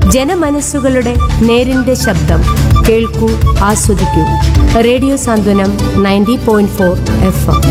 ജനമനസ്സുകളുടെ നേരിന്റെ ശബ്ദം കേൾക്കൂ ആസ്വദിക്കൂ radio Santhwanam ninety point four F M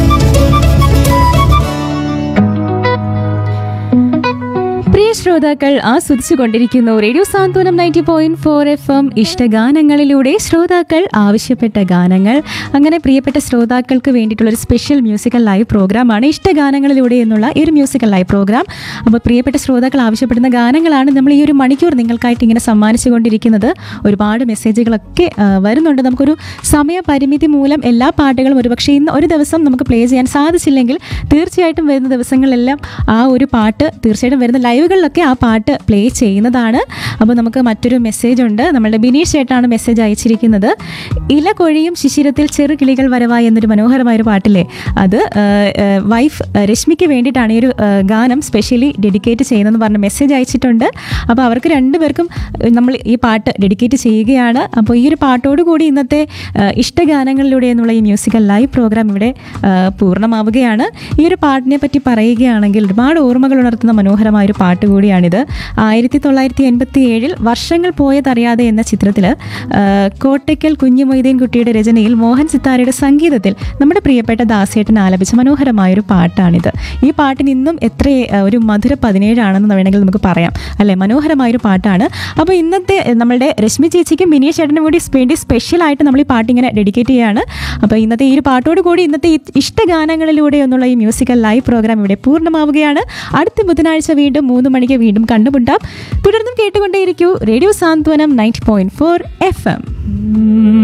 പ്രിയ ശ്രോതാക്കൾ ആസ്വദിച്ചുകൊണ്ടിരിക്കുന്നു radio Santhwanam ninety point four F M ഇഷ്ടഗാനങ്ങളിലൂടെ ശ്രോതാക്കൾ ആവശ്യപ്പെട്ട ഗാനങ്ങൾ അങ്ങനെ പ്രിയപ്പെട്ട ശ്രോതാക്കൾക്ക് വേണ്ടിയിട്ടുള്ള ഒരു സ്പെഷ്യൽ മ്യൂസിക്കൽ ലൈവ് പ്രോഗ്രാമാണ് ഇഷ്ടഗാനങ്ങളിലൂടെ എന്നുള്ള ഈ ഒരു മ്യൂസിക്കൽ ലൈവ് പ്രോഗ്രാം അപ്പോൾ പ്രിയപ്പെട്ട ശ്രോതാക്കൾ ആവശ്യപ്പെടുന്ന ഗാനങ്ങളാണ് നമ്മൾ ഈ ഒരു മണിക്കൂർ നിങ്ങൾക്കായിട്ട് ഇങ്ങനെ സമ്മാനിച്ചു കൊണ്ടിരിക്കുന്നത് ഒരുപാട് മെസ്സേജുകളൊക്കെ ആ, വരുന്നുണ്ട് നമുക്കൊരു സമയപരിമിതി മൂലം എല്ലാ പാട്ടുകളും ഒരുപക്ഷെ ഇന്ന് ഒരു ദിവസം നമുക്ക് പ്ലേ ചെയ്യാൻ സാധിച്ചില്ലെങ്കിൽ തീർച്ചയായിട്ടും വരുന്ന ദിവസങ്ങളിലെല്ലാം ആ ഒരു പാട്ട് തീർച്ചയായിട്ടും വരുന്ന ലൈവുകളിലൊക്കെ ആ പാട്ട് പ്ലേ ചെയ്യുന്നതാണ് അപ്പോൾ നമുക്ക് മറ്റൊരു മെസ്സേജ് ഉണ്ട് നമ്മളുടെ ബിനീഷ് ചേട്ടാണ് മെസ്സേജ് അയച്ചിരിക്കുന്നത് ഇല കൊഴിയും ശിശിരത്തിൽ ചെറു കിളികൾ വരവായി എന്നൊരു മനോഹരമായ ഒരു പാട്ടില്ലേ അത് വൈഫ് രശ്മിക്ക് വേണ്ടിയിട്ടാണ് ഈ ഒരു ആ, ഗാനം സ്പെഷ്യലി ഡെഡിക്കേറ്റ് ചെയ്യുന്നതെന്ന് പറഞ്ഞ് മെസ്സേജ് അയച്ചിട്ടുണ്ട് അപ്പോൾ അവർക്ക് രണ്ടുപേർക്കും ഏഹ്, നമ്മൾ ഈ പാട്ട് ഡെഡിക്കേറ്റ് ചെയ്യുകയാണ് അപ്പോൾ ഈ ഒരു പാട്ടോട് കൂടി ഇന്നത്തെ ആ, ഇഷ്ടഗാനങ്ങളിലൂടെ എന്നുള്ള ഈ മ്യൂസിക്കൽ ലൈവ് പ്രോഗ്രാം ഇവിടെ ആ, പൂർണ്ണമാവുകയാണ് ഈ ഒരു പാട്ടിനെ പറ്റി പറയുകയാണെങ്കിൽ ഒരുപാട് ഓർമ്മകൾ ഉണർത്തുന്ന മനോഹരമായ ഒരു പാട്ട് കൂടിയാണിത് ആയിരത്തി തൊള്ളായിരത്തി എൺപത്തി ഏഴിൽ വർഷങ്ങൾ പോയതറിയാതെ എന്ന ചിത്രത്തിൽ കോട്ടയ്ക്കൽ കുഞ്ഞു മൊയ്തീൻ കുട്ടിയുടെ രചനയിൽ മോഹൻ സിത്താരയുടെ സംഗീതത്തിൽ നമ്മുടെ പ്രിയപ്പെട്ട ദാസേട്ടൻ ആലപിച്ച മനോഹരമായ ഒരു പാട്ടാണിത് ഈ പാട്ടിന് ഇന്നും എത്ര ആ, ഒരു മധുര പതിനേഴാണെന്ന് വേണമെങ്കിൽ നമുക്ക് പറയാം അല്ലെ മനോഹരമായ ഒരു പാട്ടാണ് അപ്പോൾ ഇന്നത്തെ ഏ, നമ്മളുടെ രശ്മി ചേച്ചിക്കും ബിനീഷ് ചേട്ടനും കൂടി വേണ്ടി സ്പെഷ്യലായിട്ട് നമ്മൾ ഈ പാട്ട് ഇങ്ങനെ ഡെഡിക്കേറ്റ് ചെയ്യാണ് അപ്പോൾ ഇന്നത്തെ ഈ ഒരു പാട്ടോട് കൂടി ഇന്നത്തെ ഈ ഇഷ്ടഗാനങ്ങളിലൂടെ എന്നുള്ള ഈ മ്യൂസിക്കൽ ലൈവ് പ്രോഗ്രാം ഇവിടെ പൂർണ്ണമാവുകയാണ് അടുത്ത ബുധനാഴ്ച വീണ്ടും മൂന്ന് മണിക്ക് വീണ്ടും കണ്ടുമുട്ടാം തുടർന്നും കേട്ടുകൊണ്ടേയിരിക്കൂ radio Santhwanam ninety point four F M